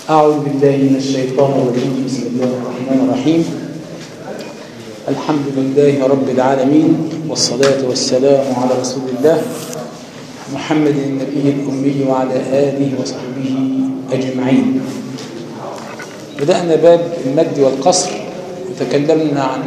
أعوذ بالله من الشيطان الرجيم بسم الله الرحمن الرحيم الحمد لله رب العالمين والصلاة والسلام على رسول الله محمد النبي الأمي وعلى آله وصحبه أجمعين بدأنا باب المد والقصر وتكلمنا عن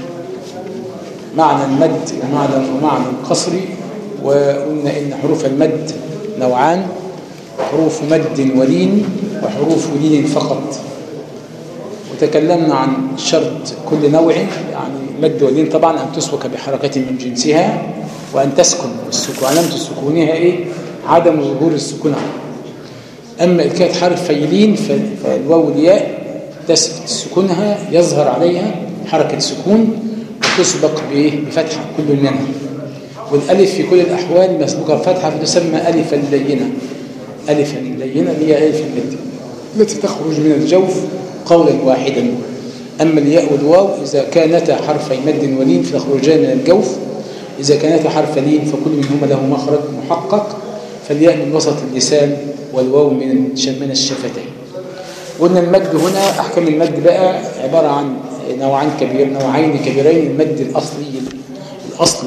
معنى المد ومعنى ومعنى القصر وقلنا إن حروف المد نوعان حروف مد ولين وحروف لين فقط وتكلمنا عن شرط كل نوع يعني مد ولين طبعا أن تسبك بحركة من جنسها وأن تسكن والسكون علامة سكونها إيه؟ عدم ظهور السكون أما إذا كانت حرف فيلين فالواو والياء تثبت سكونها يظهر عليها حركة سكون وتسبق بإيه؟ بفتحة كل منها والألف في كل الأحوال مسبوقة بفتحة فتسمى ألفا لينة ألفا لينة اللي هي ألف المد التي تخرج من الجوف قولا واحدا أما الياء والواو إذا كانتا حرفي مد ولين فتخرجان من الجوف إذا كانتا حرف لين فكل منهما له مخرج محقق فالياء من وسط اللسان والواو من من الشفتين قلنا المد هنا أحكام المد بقى عبارة عن نوعين كبير نوعين كبيرين المد الأصلي الأصلي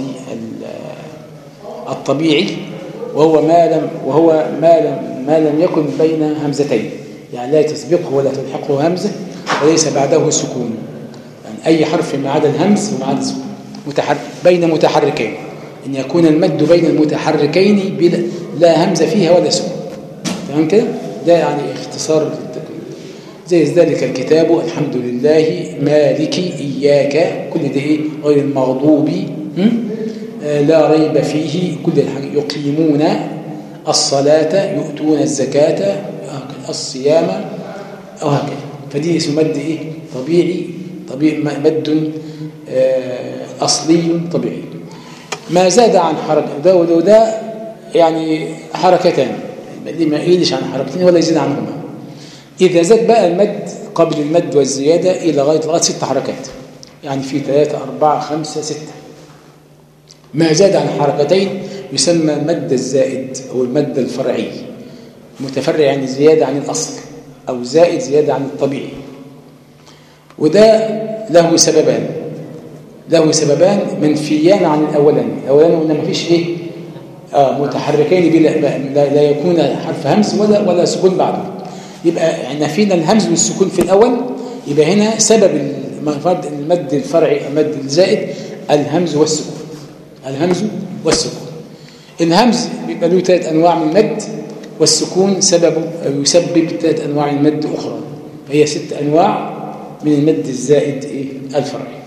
الطبيعي وهو ما لم وهو ما لم ما لم يكن بين همزتين يعني لا تسبقه ولا تلحقه همزه وليس بعده سكون يعني اي حرف ما عدا الهمز وما عدا السكون متحرك بين متحركين ان يكون المد بين المتحركين بلا لا همزه فيها ولا سكون تمام كده ده يعني اختصار زي ذلك الكتاب الحمد لله مالك اياك كل ده ايه غير المغضوب لا ريب فيه كل الحاجة يقيمون الصلاة يؤتون الزكاة الصيام أو هكذا فدي اسمه مد إيه؟ طبيعي طبيعي مد أصلي طبيعي ما زاد عن حركة ده وده يعني حركتان اللي ما يقيلش عن حركتين ولا يزيد عنهما إذا زاد بقى المد قبل المد والزيادة إلى غاية لغاية ست حركات يعني في ثلاثة أربعة خمسة ستة ما زاد عن حركتين يسمى المد الزائد أو المد الفرعي متفرع يعني زيادة عن الأصل أو زائد زيادة عن الطبيعي وده له سببان له سببان منفيان عن الأولاني الأولاني قلنا ما فيش إيه آه متحركين بلا لا, لا يكون حرف همز ولا ولا سكون بعده يبقى نفينا الهمز والسكون في الأول يبقى هنا سبب المد الفرعي المد الزائد الهمز والسكون الهمز والسكون الهمز بيبقى له ثلاث انواع من المد والسكون سببه يسبب ثلاث انواع من المد اخرى فهي ست انواع من المد الزائد ايه الفرعي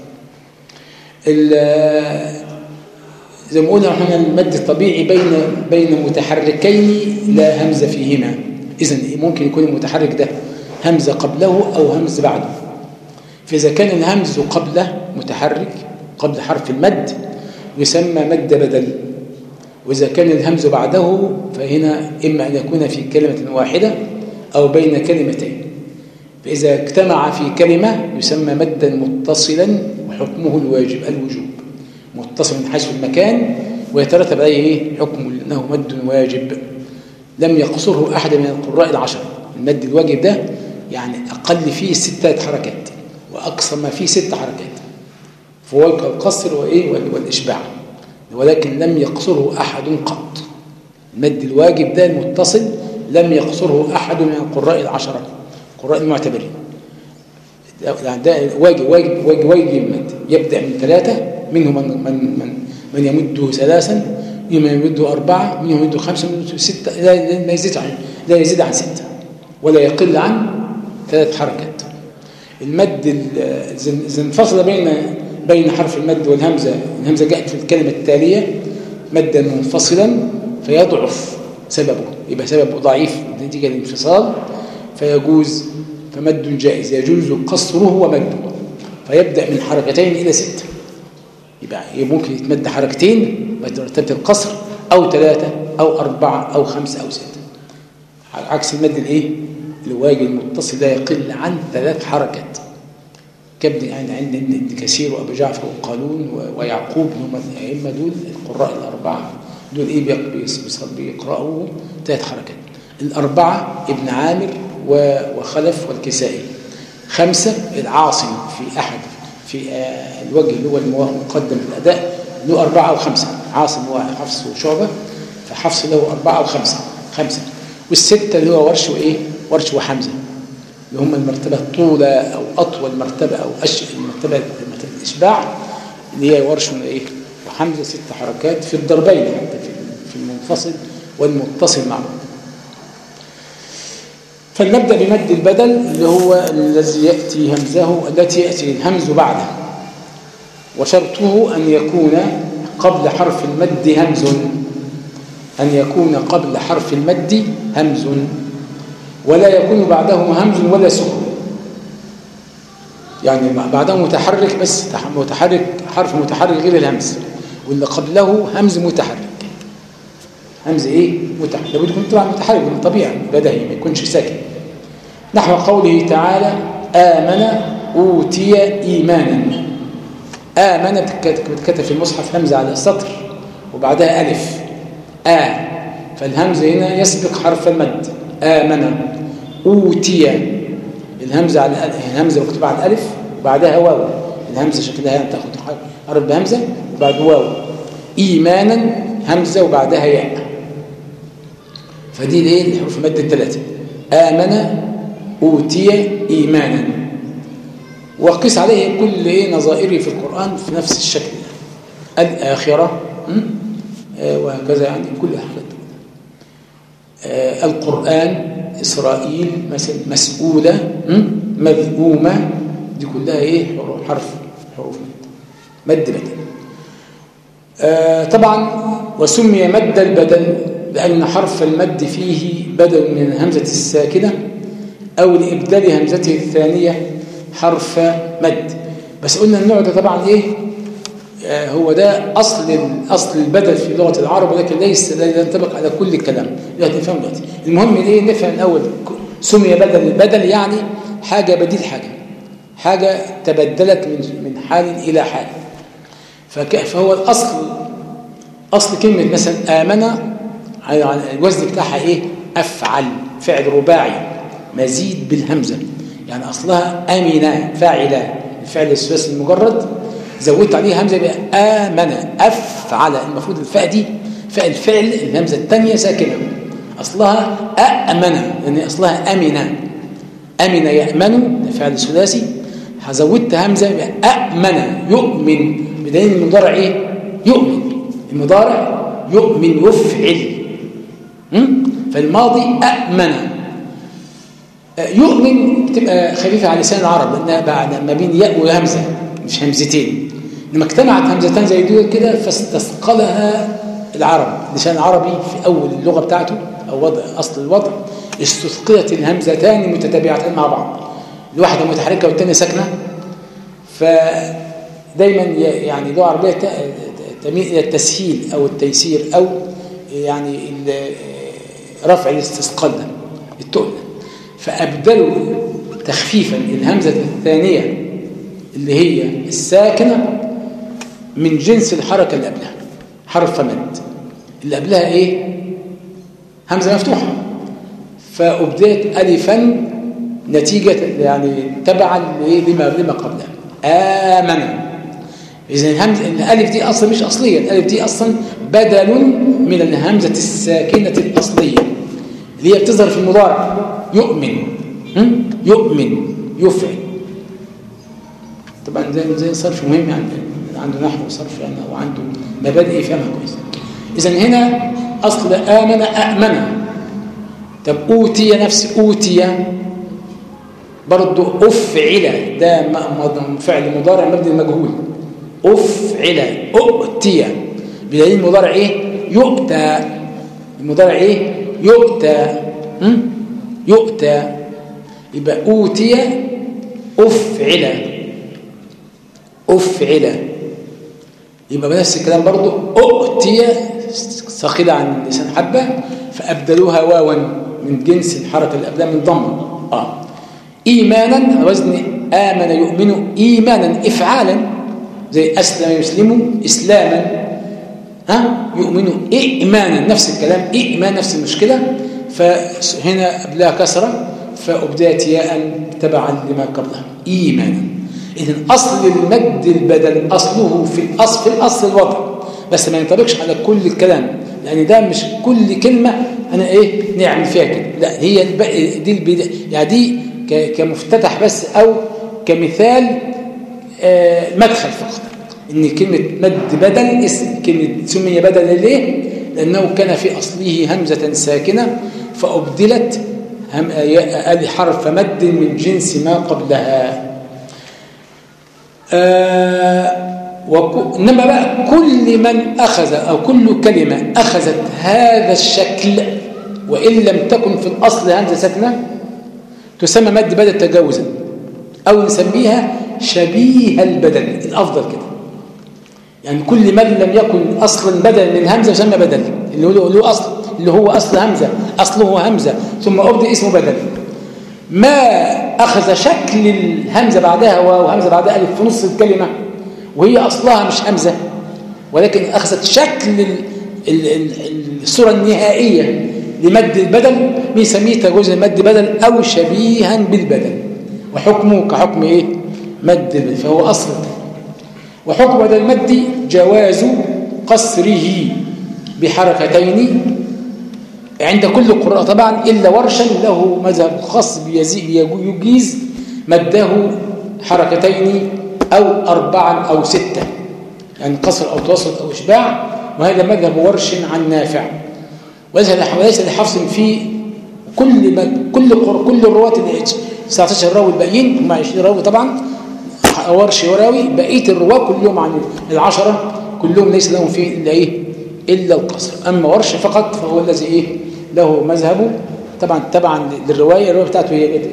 زي ما قلنا احنا المد الطبيعي بين بين متحركين لا همزه فيهما اذا ممكن يكون المتحرك ده همزه قبله او همز بعده فاذا كان الهمز قبله متحرك قبل حرف المد يسمى مد بدل وإذا كان الهمز بعده فهنا إما أن يكون في كلمة واحدة أو بين كلمتين فإذا اجتمع في كلمة يسمى مدا متصلا وحكمه الواجب الوجوب متصل من حيث المكان ويترتب عليه إيه؟ حكم أنه مد واجب لم يقصره أحد من القراء العشر المد الواجب ده يعني أقل فيه ستة حركات وأقصى ما فيه ست حركات فهو القصر وإيه والإشباع ولكن لم يقصره أحد قط المد الواجب ده المتصل لم يقصره أحد من القراء العشرة القراء المعتبرين يعني ده واجب واجب واجب واجب المد يبدأ من ثلاثة منهم من من من, من يمده ثلاثا منهم من يمده أربعة منهم يمده خمسة منهم يمده ستة لا, لا يزيد عن لا يزيد عن ستة ولا يقل عن ثلاث حركات المد إذا انفصل بين بين حرف المد والهمزة الهمزة جاءت في الكلمة التالية مدا منفصلا فيضعف سببه يبقى سببه ضعيف نتيجة الانفصال فيجوز فمد جائز يجوز قصره ومده فيبدأ من حركتين إلى ستة يبقى ممكن يتمد حركتين بترتبة القصر أو ثلاثة أو أربعة أو خمسة أو ستة عكس المد الإيه؟ الواجب المتصل لا يقل عن ثلاث حركات كابن يعني عند ابن كثير وابو جعفر وقالون ويعقوب هم الائمه دول القراء الاربعه دول ايه بيقراوا ثلاث حركات الاربعه ابن عامر وخلف والكسائي خمسة العاصم في أحد في آه، الوجه اللي هو المقدم في الأداء له أربعة أو خمسة عاصم هو حفص وشعبة فحفص له أربعة أو خمسة خمسة والستة اللي هو ورش وإيه ورش وحمزة اللي هم المرتبة الطولة أو أطول مرتبة أو أش المرتبة مرتبة الإشباع اللي هي ورش وإيه وحمزة ست حركات في الضربين حتى في المنفصل والمتصل مع بعض فلنبدأ بمد البدل اللي هو الذي يأتي همزه التي يأتي الهمز بعده وشرطه أن يكون قبل حرف المد همز أن يكون قبل حرف المد همز ولا يكون بعده همز ولا سكون يعني بعده متحرك بس متحرك حرف متحرك غير الهمز واللي قبله همز متحرك همز ايه متحرك لابد يكون طبعا متحرك من طبيعي بدهي ما يكونش ساكن نحو قوله تعالى آمن أوتي إيمانا آمن بتكتب في المصحف همزة على السطر وبعدها ألف آ فالهمزة هنا يسبق حرف المد آمن أوتي الهمزة على الهمزة مكتوبة على الألف وبعدها واو الهمزة شكلها تاخد حرف بهمزة وبعد واو إيمانا همزة وبعدها ياء فدي الايه الحروف المد الثلاثة آمن أوتي إيمانا وقس عليه كل إيه نظائره في القرآن في نفس الشكل الآخرة آه، وهكذا يعني كل حاجات آه، القرآن إسرائيل مثلا مسؤولة مذمومة دي كلها إيه حرف حروف مد مد بدل آه، طبعا وسمي مد البدل لأن حرف المد فيه بدل من الهمزة الساكنة أو لإبدال همزته الثانية حرف مد بس قلنا النوع ده طبعا إيه آه، هو ده أصل أصل البدل في لغة العرب ولكن ليس لا ينطبق على كل الكلام دلوقتي نفهم دلوقتي المهم إيه نفهم الأول سمي بدل البدل يعني حاجة بديل حاجة حاجة تبدلت من من حال إلى حال فهو الأصل أصل كلمة مثلا آمن الوزن بتاعها إيه أفعل فعل رباعي مزيد بالهمزة يعني أصلها أمنة فاعلة الفعل الثلاثي المجرد زودت عليه همزة يبقى آمن أفعل المفروض الفاء دي فاء الفعل الهمزة الثانية ساكنة أصلها أأمن لأن أصلها أمن أمن يأمن الفعل الثلاثي زودت همزة يبقى أأمن يؤمن بدليل المضارع إيه يؤمن المضارع يؤمن يفعل فالماضي أأمن يؤمن بتبقى خفيفة على لسان العرب لأنها بعد ما بين ياء وهمزة مش همزتين لما اجتمعت همزتان زي دول كده فاستثقلها العرب اللسان العربي في أول اللغة بتاعته أو وضع أصل الوضع استثقلت الهمزتان متتابعتان مع بعض الواحدة متحركة والثانية ساكنة فدايما يعني اللغة العربية تميل إلى التسهيل أو التيسير أو يعني رفع الاستثقال ده التقل فأبدلوا تخفيفا الهمزة الثانية اللي هي الساكنة من جنس الحركة اللي قبلها حرف مد اللي قبلها ايه همزة مفتوحة فأبدلت ألفا نتيجة يعني تبعا لما لما قبلها آمن إذا الهمزة الألف دي أصلا مش أصلية الألف دي أصلا بدل من الهمزة الساكنة الأصلية اللي هي بتظهر في المضارع يؤمن يؤمن يفعل طبعا زي زي صرف مهم يعني عنده نحو وصرف يعني او عنده مبادئ يفهمها كويس اذا هنا اصل امن امن طب اوتي نفس اوتي برضه افعل ده فعل مضارع مبني المجهول افعل اؤتي بدليل المضارع ايه يؤتى المضارع ايه يؤتى يؤتى يبقى اوتي افعل افعل يبقى بنفس الكلام برضو اؤتي ثقيله عن لسان حبه فابدلوها واوا من جنس الحركه اللي قبلها من ضم اه ايمانا وزن امن يؤمن ايمانا افعالا زي اسلم يسلم اسلاما ها يؤمنوا إيمانا نفس الكلام إيمان نفس المشكلة فهنا قبلها كسرة فأبدأت ياء تبعا لما قبلها إيمانا إذن أصل المد البدل أصله في الأصل في الأصل الوضع بس ما ينطبقش على كل الكلام لأن ده مش كل كلمة أنا إيه نعمل فيها كده لا هي دي البداية يعني دي كمفتتح بس أو كمثال آه مدخل فقط إن كلمة مد بدل اسم كلمة سمي بدل ليه لأنه كان في أصله همزة ساكنة فأبدلت آل حرف مد من جنس ما قبلها آه إنما بقى كل من أخذ أو كل كلمة أخذت هذا الشكل وإن لم تكن في الأصل همزة ساكنة تسمى مد بدل تجاوزا أو نسميها شبيه البدل الأفضل كده يعني كل من لم يكن أصلا بدل من همزة يسمى بدل اللي هو له أصل اللي هو أصل همزة أصله همزة ثم أبدأ اسمه بدل ما أخذ شكل الهمزة بعدها وهمزة بعدها ألف في نص الكلمة وهي أصلها مش همزة ولكن أخذت شكل الصورة النهائية لمد البدل بنسميه تجوز المد بدل أو شبيها بالبدل وحكمه كحكم إيه؟ مد فهو أصل وحكم هذا المد جواز قصره بحركتين عند كل قراء طبعا إلا ورشا له مذهب خاص يجيز مده حركتين أو أربعا أو ستة يعني قصر أو توسط أو إشباع وهذا مذهب ورش عن نافع وليس وليس لحفص في كل كل كل الرواة 19 راوي الباقيين هم 20 راوي طبعا ورش وراوي بقيه الرواه كلهم عن العشره كلهم ليس لهم فيه الا ايه الا القصر اما ورش فقط فهو الذي ايه له مذهبه طبعا تبعا للروايه الروايه بتاعته هي كده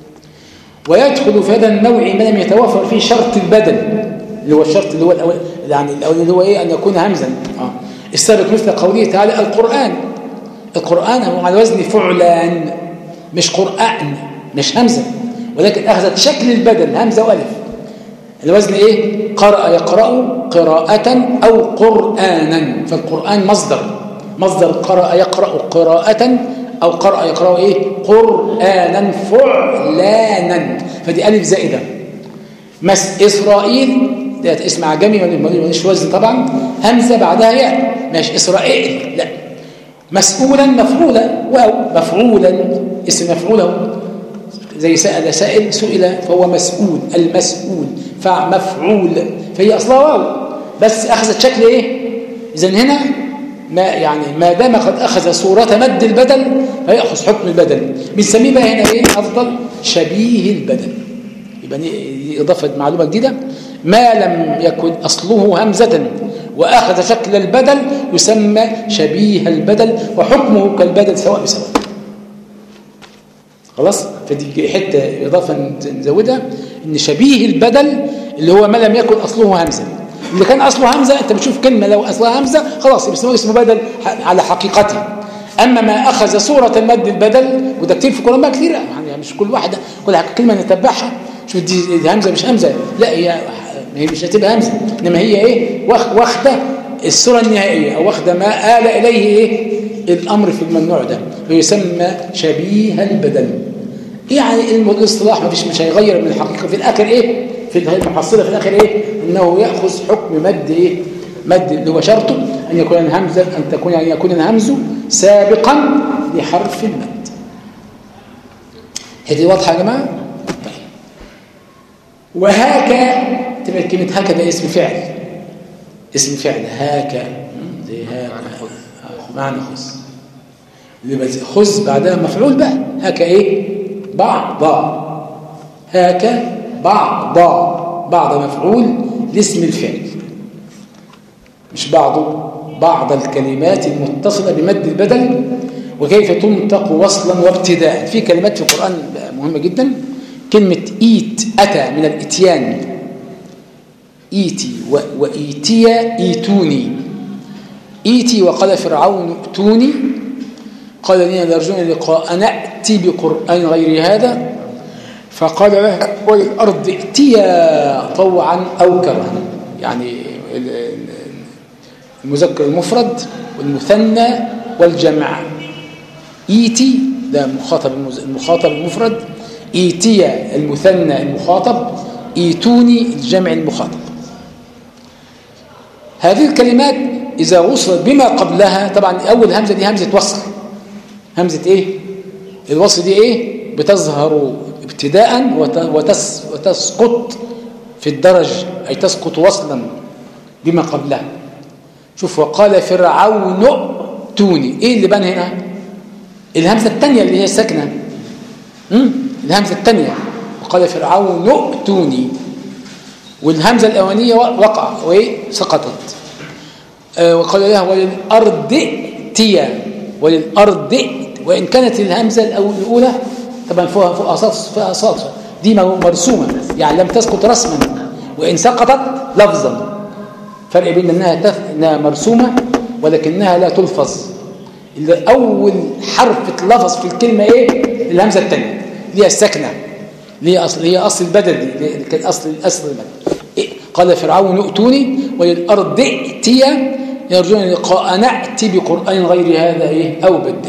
ويدخل في هذا النوع ما لم يتوفر فيه شرط البدل اللي هو الشرط اللي هو الاول يعني الاول اللي هو ايه ان يكون همزا اه السابق مثل قوله تعالى القران القران هو على وزن فعلان مش قران مش همزه ولكن اخذت شكل البدل همزه والف الوزن ايه قرأ يقرأ قراءة أو قرآنا فالقرآن مصدر مصدر قرأ يقرأ قراءة أو قرأ يقرأ إيه قرآنا فعلانا فدي ألف زائدة مس إسرائيل ده اسم عجمي مش وزن طبعا همزة بعدها ياء مش إسرائيل لا مسؤولا مفعولا واو مفعولا اسم مفعوله زي سأل سائل سئل فهو مسؤول المسؤول فمفعول فهي أصلها واو بس أخذت شكل إيه إذن هنا ما يعني ما دام قد أخذ صورة مد البدل فيأخذ حكم البدل بنسميه بقى هنا إيه أفضل شبيه البدل يبقى إضافة معلومة جديدة ما لم يكن أصله همزة وأخذ شكل البدل يسمى شبيه البدل وحكمه كالبدل سواء بسواء خلاص فدي حته اضافه نزودها ان شبيه البدل اللي هو ما لم يكن اصله همزه اللي كان اصله همزه انت بتشوف كلمه لو اصلها همزه خلاص اسمه اسمه بدل على حقيقته اما ما اخذ صوره المد البدل وده كتير في القران بقى كتير يعني مش كل واحده كل كلمه نتبعها شوف دي, دي همزه مش همزه لا هي هي مش هتبقى همزه انما هي ايه واخده الصوره النهائيه او واخده ما آل اليه ايه الامر في الممنوع ده ويسمى شبيه البدل يعني الاصطلاح ما فيش مش هيغير من الحقيقه في الاخر ايه في المحصله في الاخر ايه انه ياخذ حكم مد ايه مد اللي هو شرطه ان يكون الهمزه ان تكون ان يكون الهمز سابقا لحرف المد هذه واضحه يا جماعه طيب وهاك تبقى كلمه هاك ده اسم فعل اسم فعل هاك زي هاك معنى خذ اللي خذ بعدها مفعول بقى هاك ايه بعض هاك بعض بعض مفعول لاسم الفعل مش بعض بعض الكلمات المتصلة بمد البدل وكيف تنطق وصلا وابتداء في كلمات في القرآن مهمة جدا كلمة إيت أتى من الإتيان إيتي وإيتي إيتوني إيتي وقال فرعون ائتوني قال لنا يرجون لقاء نأتي بقرآن غير هذا فقال له وللأرض ائتيا طوعا أو كرها يعني المذكر المفرد والمثنى والجمع ايتي ده مخاطب المخاطب المفرد ايتيا المثنى المخاطب ايتوني الجمع المخاطب هذه الكلمات إذا وصلت بما قبلها طبعا أول همزة دي همزة وصل همزة إيه الوصل دي إيه بتظهر ابتداء وتس وتسقط في الدرج أي تسقط وصلا بما قبلها شوف وقال فرعون توني إيه اللي بان هنا الهمزة الثانية اللي هي الساكنة الهمزة الثانية وقال فرعون ائتوني والهمزة الأولانية وقع وإيه سقطت آه وقال لها وللأرض ائتيا وللأرض وإن كانت الهمزة الأولى طبعا فيها فوق أساس فيها أساس دي مرسومة يعني لم تسقط رسما وإن سقطت لفظا فرق بين أنها, تف... إنها مرسومة ولكنها لا تلفظ أول حرف اتلفظ في الكلمة إيه الهمزة الثانية اللي هي السكنة اللي هي أصل, هي أصل البدل اللي كان أصل الأصل البدل إيه؟ قال فرعون ائتوني وللأرض ائتيا يرجون لقاء نأتي بقرآن غير هذا إيه أو بدل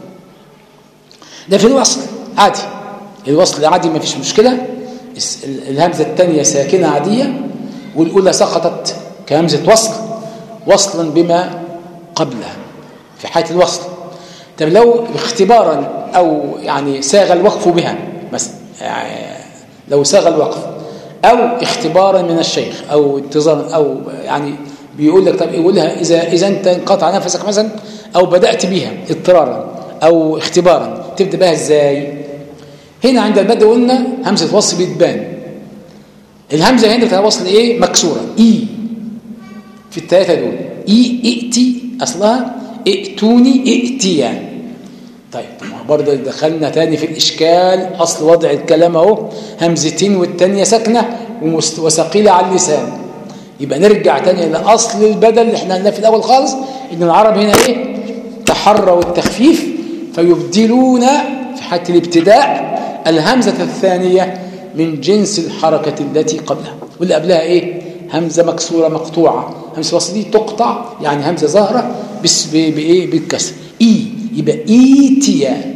ده في الوصل عادي الوصل عادي ما فيش مشكلة الهمزة الثانية ساكنة عادية والأولى سقطت كهمزة وصل وصلا بما قبلها في حالة الوصل طب لو اختبارا أو يعني ساغ الوقف بها مثلا يعني لو ساغ الوقف أو اختبارا من الشيخ أو انتظارا أو يعني بيقول لك طب يقولها إذا, إذا أنت انقطع نفسك مثلا أو بدأت بها اضطرارا أو اختبارا تبدأ بها إزاي هنا عند البدء قلنا همزة وصل بتبان الهمزة هنا بتاع وصل إيه مكسورة إي في الثلاثة دول إي ائتي أصلها ائتوني ائتيا طيب برضه دخلنا تاني في الإشكال أصل وضع الكلام أهو همزتين والتانية ساكنة وثقيلة على اللسان يبقى نرجع تاني لأصل البدل اللي احنا قلنا في الأول خالص إن العرب هنا إيه تحروا التخفيف فيبدلون في حالة الابتداء الهمزة الثانية من جنس الحركة التي قبلها واللي قبلها إيه همزة مكسورة مقطوعة همزة وصل دي تقطع يعني همزة ظاهرة بس بإيه بالكسر إي يبقى إيتيا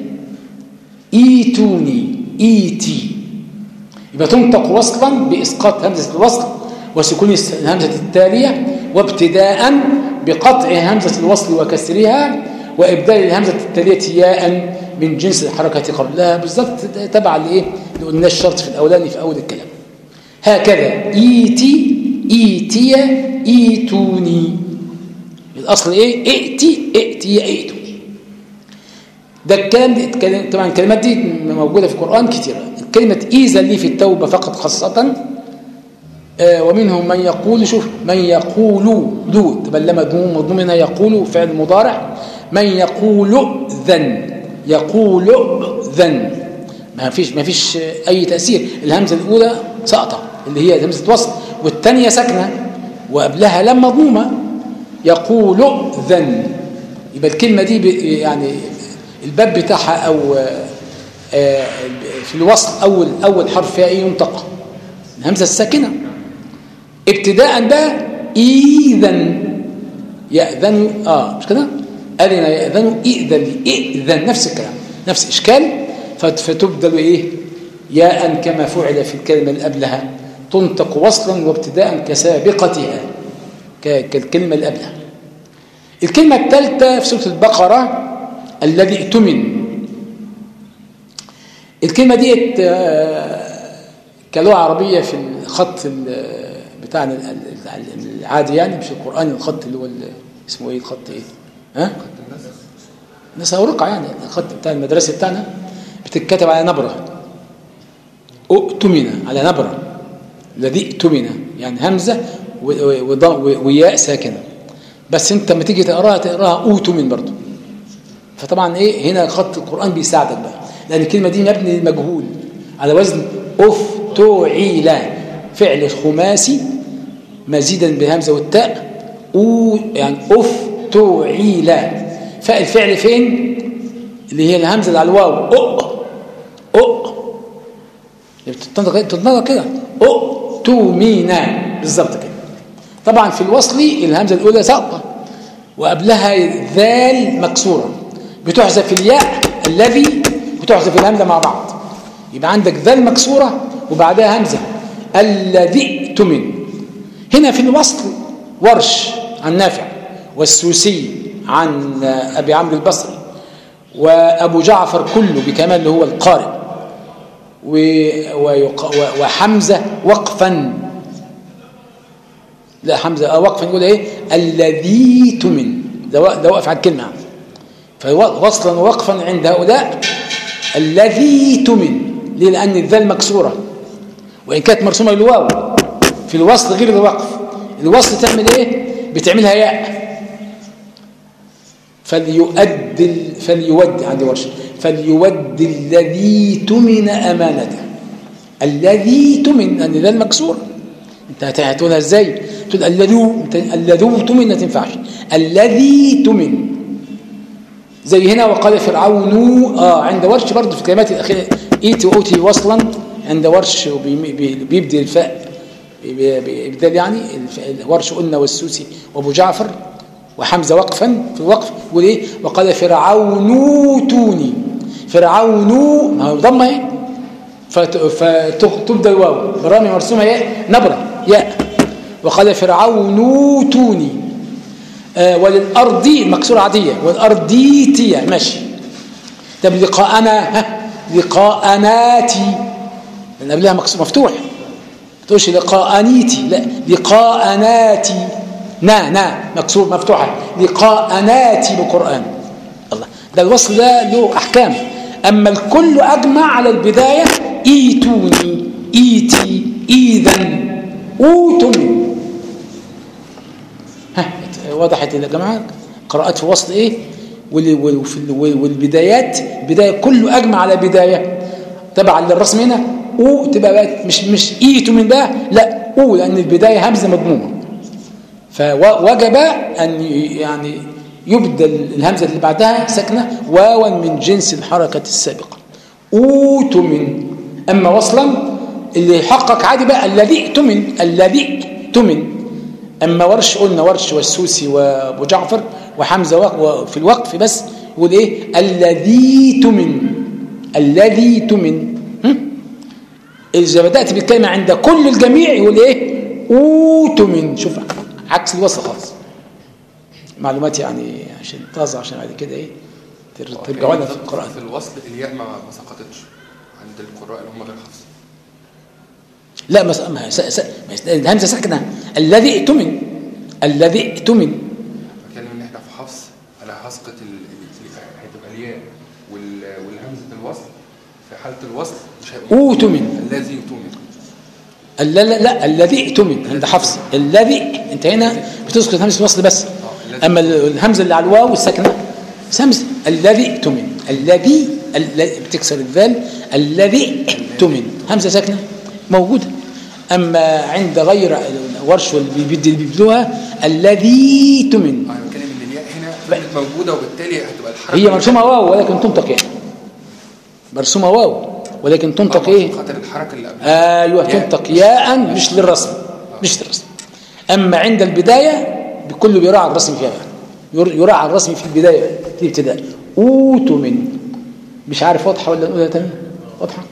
إيتوني إيتي يبقى تنطق وصلا بإسقاط همزة الوصل وسكون الهمزة التالية وابتداء بقطع همزة الوصل وكسرها وإبدال الهمزة التالية ياء من جنس الحركة قبلها بالضبط تبع لإيه اللي قلنا الشرط في الأولاني في أول الكلام هكذا إيتي إيتيا إيتوني الأصل إيه ائتي ائتي ائتوني ده الكلام طبعا الكلمات دي موجودة في القرآن كثيرة كلمة إيزا لي في التوبة فقط خاصة آه ومنهم من يقول شوف من يقول ذو تبلم مضموم مضموم هنا يقول فعل مضارع من يقول ذن يقول ذن ما فيش ما فيش أي تأثير الهمزة الأولى سقطة اللي هي همزة وصل والثانية ساكنة وقبلها لم مضمومة يقول ذن يبقى الكلمة دي يعني الباب بتاعها أو في الوصل أول أول حرف فيها إيه ينطق الهمزة الساكنة ابتداء بقى إذن يأذن آه مش كده أذن يأذن إئذن إئذن نفس الكلام نفس إشكال فتبدل إيه ياء كما فعل في الكلمة اللي قبلها تنطق وصلا وابتداء كسابقتها كالكلمة اللي قبلها الكلمة الثالثة في سورة البقرة الذي ائتمن الكلمة دي كلغة عربية في الخط بتاعنا العادي يعني مش القرآن الخط اللي هو اسمه ايه الخط ايه ها ناس ورقة يعني الخط بتاع المدرسة بتاعنا بتتكتب على نبرة اؤتمن على نبرة الذي ائتمن يعني همزة وياء ساكنة بس انت لما تيجي تقراها تقراها اوتمن برضه فطبعا ايه هنا خط القرآن بيساعدك بقى لأن الكلمة دي مبني للمجهول على وزن افتعيل فعل خماسي مزيدا بالهمزة والتاء او يعني افتعيل فالفعل فين اللي هي الهمزة اللي على الواو أو أو بتتنطق كده أؤتمينا بالظبط كده طبعا في الوصل الهمزة الأولى ساقطة وقبلها ذال مكسورة بتحذف الياء الذي وتحذف الهمزة مع بعض يبقى عندك ذال مكسورة وبعدها همزة الذي من هنا في الوصل ورش عن نافع والسوسي عن أبي عمرو البصري وأبو جعفر كله بكمال اللي هو القارئ وحمزة وقفا لا حمزة وقفا يقول ايه الذي تمن ده واقف على الكلمة فوصلا ووقفا عند هؤلاء الذي تمن ليه لأن الذال مكسورة وإن كانت مرسومة للواو في الوصل غير الوقف الوصل تعمل ايه بتعملها ياء فليؤد فليود عندي ورش فليود الذي تمن أمانته الذي تمن لأن ذال مكسورة انت هتقولها ازاي تقول الذي الذي تمن ما تنفعش الذي تمن زي هنا وقال فرعون اه عند ورش برضه في الكلمات الاخيره ايتي واوتي وصلا عند ورش بيبدي الفاء بيبدل يعني ورش قلنا والسوسي وابو جعفر وحمزه وقفا في الوقف يقول ايه وقال فرعون توني فرعون ما هو ضمه ايه فتبدا الواو برامي مرسومه ايه نبره ياء وقال فرعون توني آه وللأرض مكسورة عادية والأرضيتية ماشي طب لقاءنا ها لقاءناتي لأن قبلها مفتوح ما تقولش لقاءنيتي لا لقاءناتي نا نا مكسور مفتوحة لقاءناتي بقرآن الله ده الوصل ده له أحكام أما الكل أجمع على البداية إيتوني إيتي إيذا أوتوني ها وضحت يا جماعه قراءات في وسط ايه والبدايات بدايه كله اجمع على بدايه تبعا للرسم هنا او تبقى بقى مش مش ايتو من بقى لا او لان البدايه همزه مضمومه فوجب ان يعني يبدل الهمزه اللي بعدها ساكنه واوا من جنس الحركه السابقه اوتو من اما وصلا اللي يحقق عادي بقى الذي اؤتمن الذي اؤتمن أما ورش قلنا ورش والسوسي وابو جعفر وحمزة في الوقف بس يقول إيه الذي تمن الذي تمن إذا بدأت بالكلمة عند كل الجميع يقول إيه أوتمن شوف عكس الوصل خالص معلومات يعني عشان طازة عشان بعد كده إيه ترجعوا لنا في القراءة في الوصل الياء ما سقطتش عند القراء اللي هم غير حفص لا ما ما س... س... الهمزه ساكنه الذي ائتمن الذي ائتمن بتكلم ان احنا في حفص على هسقه ال... هتبقى الياء وال... والهمزه الوصل في حاله الوصل مش هيبقى اوتمن الذي يؤتمن لا لا لا الذي ائتمن عند حفص الذي انت هنا بتسقط همزه الوصل بس اما الهمزه اللي على الواو الساكنه همزه الذي ائتمن الذي بتكسر الذال الذي ائتمن همزه ساكنه موجوده أما عند غير ورش اللي بيبدلوها الذي تمن أنا بتكلم إن الياء هنا موجودة وبالتالي هتبقى الحركة هي مرسومة واو ولكن تنطق يعني مرسومة واو ولكن تنطق ايه خاطر الحركة اللي قبلها ايوه تنطق ياء مش للرسم مش للرسم اما عند البداية بكل بيراعى الرسم فيها بقى يراعى الرسم في البداية في الابتداء اوتو من مش عارف واضحة ولا نقولها تاني واضحة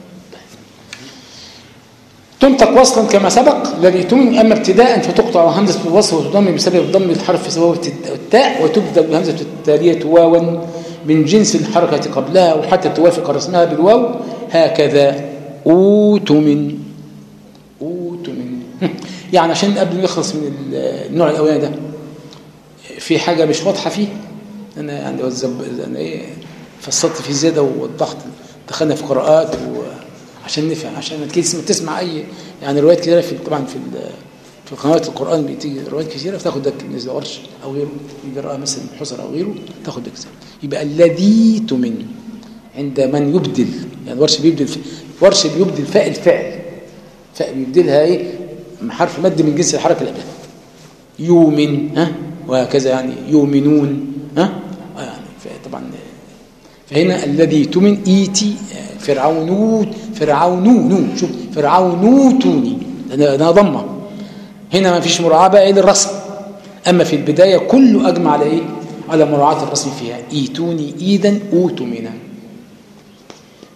تنطق وصلا كما سبق الذي تمن أما ابتداء فتقطع همزة الوصل وتضم بسبب ضم الحرف في سواء التاء وتبدل بهمزة التالية واوا من جنس الحركة قبلها وحتى توافق رسمها بالواو هكذا أوتمن أوتمن يعني عشان قبل نخلص من النوع الأولاني ده في حاجة مش واضحة فيه أنا يعني أنا إيه فصلت في زيادة ووضحت دخلنا في قراءات و عشان نفهم عشان تسمع تسمع اي يعني روايات كثيره في طبعا في في قنوات القران بتيجي روايات كثيره فتاخد ده بالنسبه ورش او غيره يقراها مثلا حسر او غيره تاخد ده يبقى الذي تمن عند من يبدل يعني ورش بيبدل ورش بيبدل فاء الفعل فاء بيبدلها ايه حرف مد من جنس الحركه اللي قبلها يؤمن ها وهكذا يعني يؤمنون ها يعني طبعا فهنا الذي تمن ايتي فرعون فرعون نو شوف فرعون توني ده ضمه هنا ما فيش مراعاه بقى للرسم اما في البدايه كله اجمع على ايه على مراعاه الرسم فيها ايتوني ايدا اوتمنا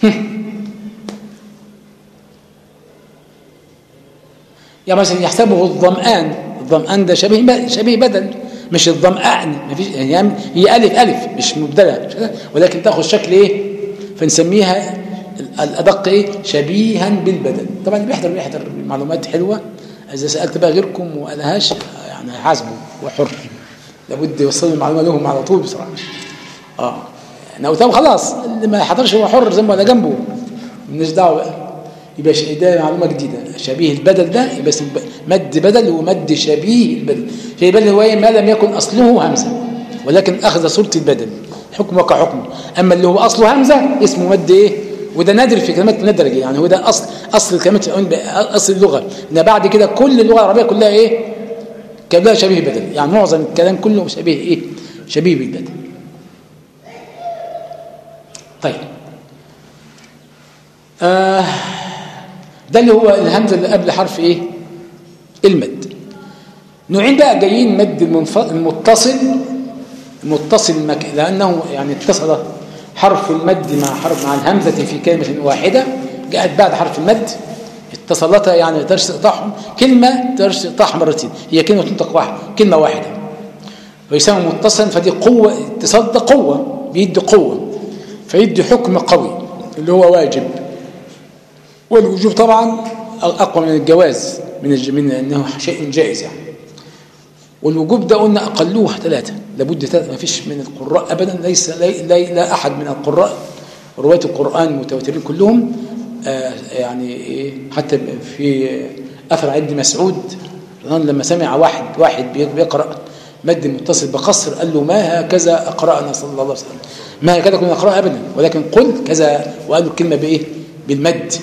يعني مثلا يحسبه الظمآن الظمآن ده شبيه شبيه بدل مش الظمآن مفيش يعني هي ألف ألف مش مبدلة ولكن تاخذ شكل إيه فنسميها الأدق إيه شبيها بالبدل طبعا اللي بيحضر بيحضر معلومات حلوة إذا سألت بقى غيركم وقالهاش يعني حاسبه وحر لابد يوصل المعلومة لهم على طول بصراحة اه نوتهم خلاص اللي ما حضرش هو حر زي ما ده جنبه مالناش دعوه بقى يبقى ده معلومه جديده شبيه البدل ده يبقى اسمه مد بدل ومد شبيه البدل شبيه البدل هو ما لم يكن اصله همزه ولكن اخذ صوره البدل حكمه كحكمه اما اللي هو اصله همزه اسمه مد ايه وده نادر في كلمات الندرجه يعني هو ده اصل اصل الكلمات اصل اللغه ان بعد كده كل اللغه العربيه كلها ايه كلها شبيه بدل يعني معظم الكلام كله شبيه ايه شبيه بالبدل طيب آه ده اللي هو الهمزه اللي قبل حرف ايه المد نوعين بقى جايين مد المتصل المتصل مك... لانه يعني اتصل حرف المد مع حرف مع الهمزه في كلمه واحده جاءت بعد حرف المد اتصلتا يعني تقدرش تقطعهم كلمه تقدرش تقطعها مرتين هي كلمه تنطق واحده كلمه واحده فيسمى متصلا فدي قوه اتصال ده قوه بيدي قوه فيدي حكم قوي اللي هو واجب والوجوب طبعا أقوى من الجواز من من أنه شيء جائز يعني والوجوب ده قلنا أقلوه ثلاثة لابد ثلاثة ما فيش من القراء أبدا ليس لا, لا, لا أحد من القراء رواة القرآن المتواترين كلهم آه يعني إيه حتى في أثر عبد مسعود لما سمع واحد واحد بيقرأ مد متصل بقصر قال له ما هكذا أقرأنا صلى الله عليه وسلم ما هكذا كنا نقرأ أبدا ولكن قل كذا وقال له الكلمة بإيه بالمد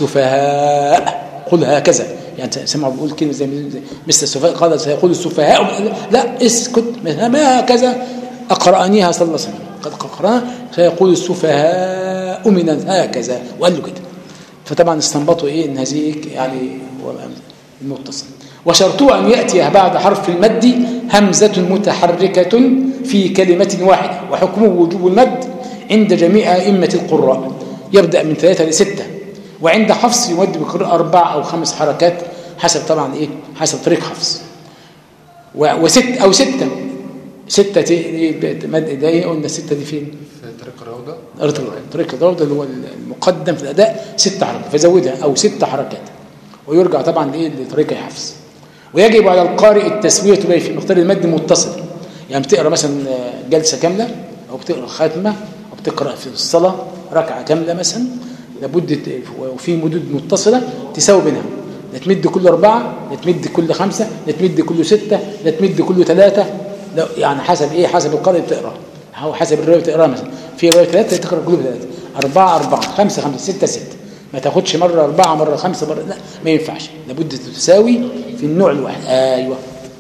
سفهاء قل هكذا يعني سمع بيقول كلمة زي مثل السفهاء قال سيقول السفهاء لا اسكت ما هكذا أقرأنيها صلى الله عليه وسلم قد قرأنا سيقول السفهاء من هكذا وقال له كده فطبعا استنبطوا ايه ان هذه يعني المتصل وشرطه أن يأتي بعد حرف المد همزة متحركة في كلمة واحدة وحكمه وجوب المد عند جميع أئمة القراء يبدأ من ثلاثة لستة وعند حفص يمد بقراءة أربع أو خمس حركات حسب طبعا إيه حسب طريق حفص وست أو ستة ستة مد ده إيه قلنا الستة دي فين؟ في طريق الروضة طريق الروضة اللي هو المقدم في الأداء ست حركات فزودها أو ست حركات ويرجع طبعا لإيه لطريق حفص ويجب على القارئ التسوية بين في مقدار المد متصل يعني بتقرا مثلا جلسة كاملة أو بتقرا ختمة أو بتقرا في الصلاة ركعة كاملة مثلا لابد وفي مدود متصلة تساوي بينها لا تمد كل أربعة لا تمد كل خمسة لا تمد كل ستة لا تمد كل ثلاثة يعني حسب إيه حسب القارئ بتقرا أو حسب الرواية بتقرا مثلا في رواية ثلاثة تقرا كله ثلاثة أربعة أربعة خمسة خمسة ستة ستة ما تاخدش مرة أربعة مرة خمسة مرة لا ما ينفعش لابد تساوي في النوع الواحد أيوة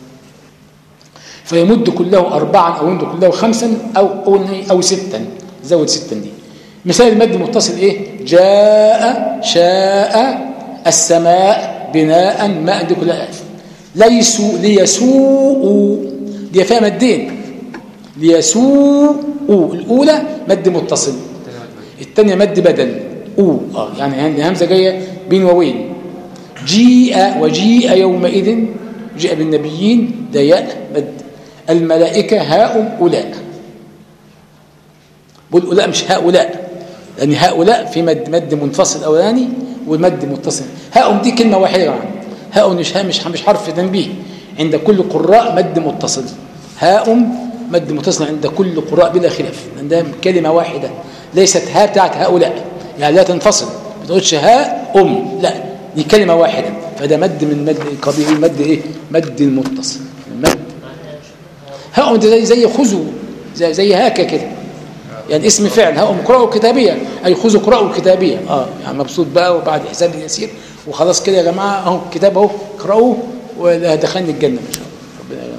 فيمد كله أربعا أو يمد كله خمسا أو أو, أو ستا زود ستا دي مثال المد متصل إيه جاء شاء السماء بناء ما دي كلها ليسوا ليسوءوا دي فيها مدين ليسوءوا الأولى مد متصل الثانية مد بدل أو آه يعني همزة جاية بين ووين جيء وجيء يومئذ جاء بالنبيين ده ياء مد الملائكة هاء أولاء بقول أولاء مش هؤلاء لأن هؤلاء في مد مد منفصل أولاني والمد متصل هاء دي كلمة واحدة يعني هاء مش مش مش حرف تنبيه عند كل قراء مد متصل هاء مد متصل عند كل قراء بلا خلاف عندها كلمة واحدة ليست ها بتاعت هؤلاء يعني لا تنفصل ما تقولش ها أم لا دي كلمة واحدة فده مد من مد قبيل مد إيه مد المتصل المد ها ده زي زي خذوا زي, زي هاكا كده يعني اسم فعل ها اقرأوا كتابية أي خذوا اقرأوا الكتابية اه يعني مبسوط بقى وبعد حساب يسير وخلاص كده يا جماعة اهو الكتاب اهو اقرأوا ودخلني الجنة إن شاء الله ربنا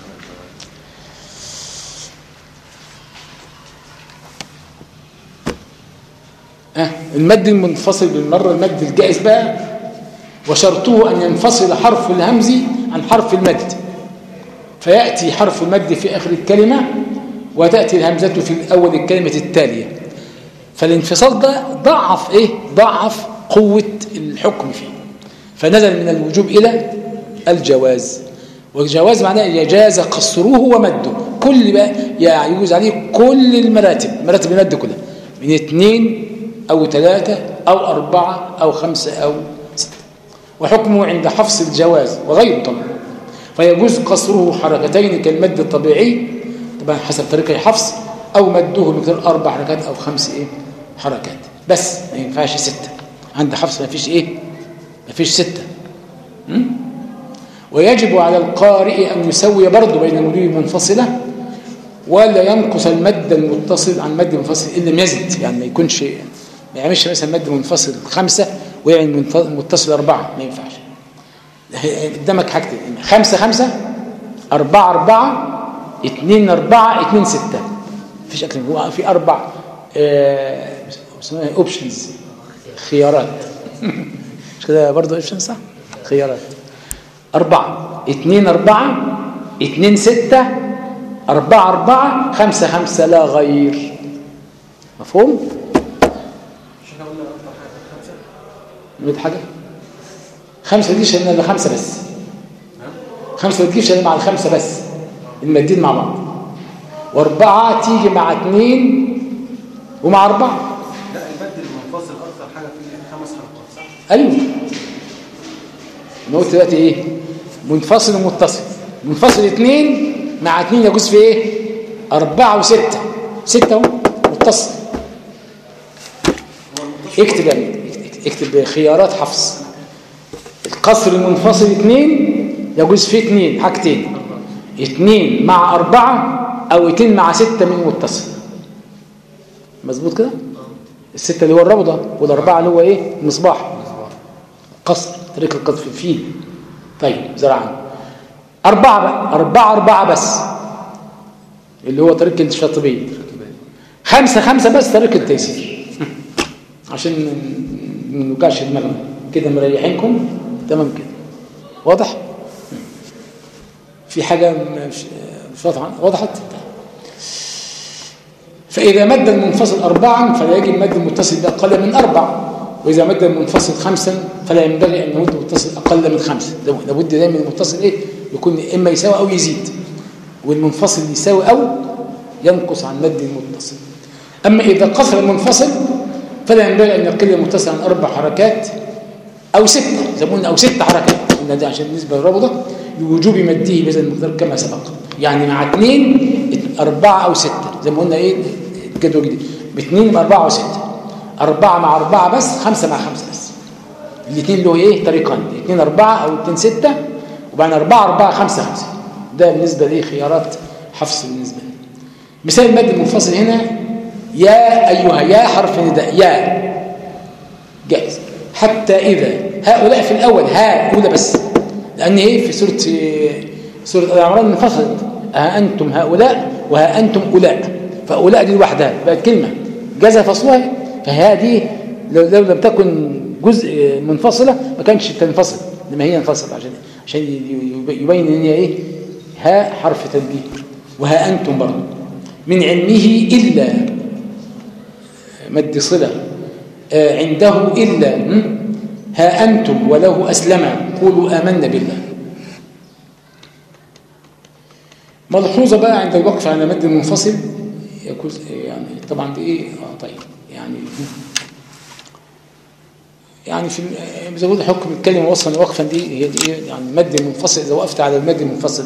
أه المد المنفصل بالمرة المد الجائز بقى وشرطه أن ينفصل حرف الهمز عن حرف المد فيأتي حرف المد في آخر الكلمة وتأتي الهمزة في أول الكلمة التالية فالانفصال ده ضعف ايه ضعف قوة الحكم فيه فنزل من الوجوب إلى الجواز والجواز معناه يجاز قصره ومده كل بقى يعني يجوز عليه كل المراتب مراتب المد كلها من اثنين أو ثلاثة أو أربعة أو خمسة أو ستة وحكمه عند حفص الجواز وغيره طبعا فيجوز قصره حركتين كالمد الطبيعي طبعا حسب طريقة حفص أو مده بمقدار أربع حركات أو خمس إيه حركات بس ما ينفعش ستة عند حفص ما فيش إيه ما فيش ستة م? ويجب على القارئ أن يسوي برضه بين المدود منفصلة ولا ينقص المد المتصل عن مد منفصل إلا لم يزد يعني ما يكونش ما يعملش مثلا مد منفصل خمسة ويعمل متصل أربعة ما ينفعش قدامك حاجتين خمسة خمسة أربعة أربعة اتنين أربعة اتنين ستة مفيش أكتر هو في أربع اوبشنز خيارات مش كده برضه اوبشنز صح خيارات أربعة اتنين أربعة اتنين ستة أربعة أربعة خمسة خمسة لا غير مفهوم؟ نريد حاجة خمسة دي شلنا إلا خمسة بس خمسة ما تجيش إلا مع الخمسة بس المادين مع بعض وأربعة تيجي مع اثنين ومع أربعة لا المد المنفصل أكثر حاجة فيه خمس حلقات صح؟ أيوه أنا قلت دلوقتي إيه منفصل ومتصل منفصل اثنين مع اثنين يجوز في إيه أربعة وستة ستة اهو متصل اكتب يعني اكتب خيارات حفص القصر المنفصل اثنين يجوز فيه اثنين حاجتين اثنين مع أربعة أو اثنين مع ستة من متصل مظبوط كده الستة اللي هو الروضة والأربعة اللي هو إيه المصباح قصر طريق القذف فيه طيب زرعان أربعة بقى أربعة أربعة بس اللي هو طريق الشاطبية خمسة خمسة بس طريق التيسير عشان ما نوجعش دماغنا كده مريحينكم تمام كده واضح في حاجة مش مش واضحة وضحت فإذا مد المنفصل أربعا فلا يجب مد المتصل بأقل من أربع وإذا مد المنفصل خمسا فلا ينبغي أن يمد المتصل أقل من خمسة لابد دايما المتصل إيه يكون إما يساوي أو يزيد والمنفصل يساوي أو ينقص عن مد المتصل أما إذا قصر المنفصل فلا ينبغي أن يقل المتصل عن أربع حركات أو ستة زي ما قلنا أو ست حركات قلنا ده عشان بالنسبة للرابطة لوجوب مده بهذا المقدار كما سبق يعني مع اثنين أربعة أو ستة زي ما قلنا إيه الجدول الجديد باثنين يبقى أربعة وستة أربعة مع أربعة بس خمسة مع خمسة بس الاثنين اللي هو إيه طريقان اثنين أربعة أو اثنين ستة وبعدين أربعة أربعة خمسة خمسة ده بالنسبة لإيه خيارات حفص بالنسبة لي مثال المد المنفصل هنا يا أيها يا حرف نداء يا جائز حتى إذا هؤلاء في الأول ها أولى بس لأن إيه في سورة سورة العمران انفصلت ها أنتم هؤلاء وها أنتم أولاء فأولاء دي لوحدها بقت كلمة جاز فصلها فهذه لو, لو لم تكن جزء منفصلة ما كانش تنفصل لما هي انفصلت عشان عشان يبين ان هي ايه ها حرف تنبيه وها أنتم برضه من علمه إلا مد صلة آه عنده إلا ها أنتم وله أسلم قولوا آمنا بالله ملحوظة بقى عند الوقف على مد المنفصل يكون يعني طبعا دي ايه اه طيب يعني يعني في بزود حكم الكلمة وصلا وقفا دي هي دي يعني المد المنفصل إذا وقفت على المد المنفصل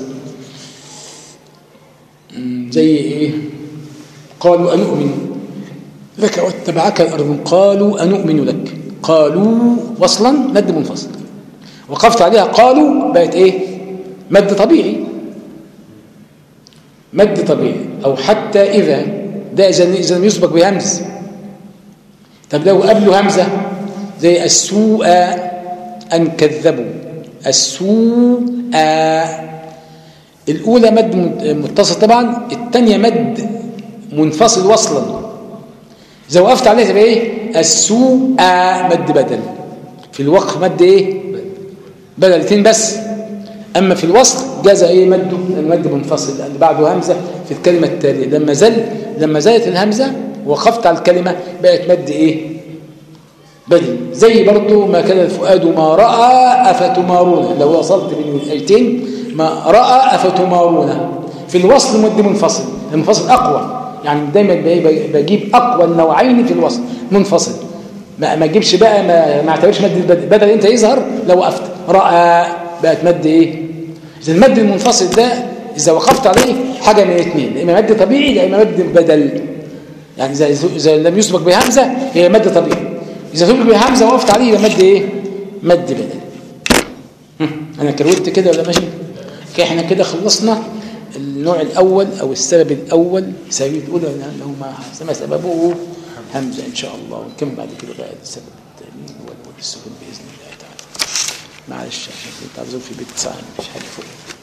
زي ايه قالوا أنؤمن لك واتبعك الأرض قالوا أنؤمن لك قالوا وصلا مد منفصل وقفت عليها قالوا بقت ايه مد طبيعي مد طبيعي او حتى اذا ده اذا لم يسبق بهمز طب لو قبله همزه زي السوء ان كذبوا السوء الاولى مد متصل طبعا الثانيه مد منفصل وصلا إذا وقفت عليها تبقى إيه السوء مد بدل في الوقف مد إيه بدلتين بس أما في الوصل جاز إيه مد المد منفصل لأن بعده همزة في الكلمة التالية لما زل لما زالت الهمزة وقفت على الكلمة بقت مد إيه بدل زي برضو ما كان الفؤاد ما رأى أفتمارون لو وصلت بين الآيتين ما رأى أفتمارون في الوصل مد منفصل المنفصل أقوى يعني دايما ب- بجيب أقوى النوعين في الوصل منفصل ما ما تجيبش بقى ما ما اعتبرش مد البدل بدل انت يظهر لو وقفت رأى بقت مد ايه اذا المد المنفصل ده اذا وقفت عليه حاجه من الاثنين يا اما مد طبيعي يا اما مد بدل يعني اذا اذا لم يسبق بهمزه هي مد طبيعي اذا سبق بهمزه وقفت عليه يبقى مد ايه مد بدل هم، انا كروت كده ولا ماشي كده احنا كده خلصنا النوع الاول او السبب الاول السبب الاولى اللي هو ما سببه همزه ان شاء الله ونكمل بعد كده بقى السبب الثاني هو السكون باذن الله تعالى معلش عشان كنت عاوزين في بيت صاحب مش حاجه فوق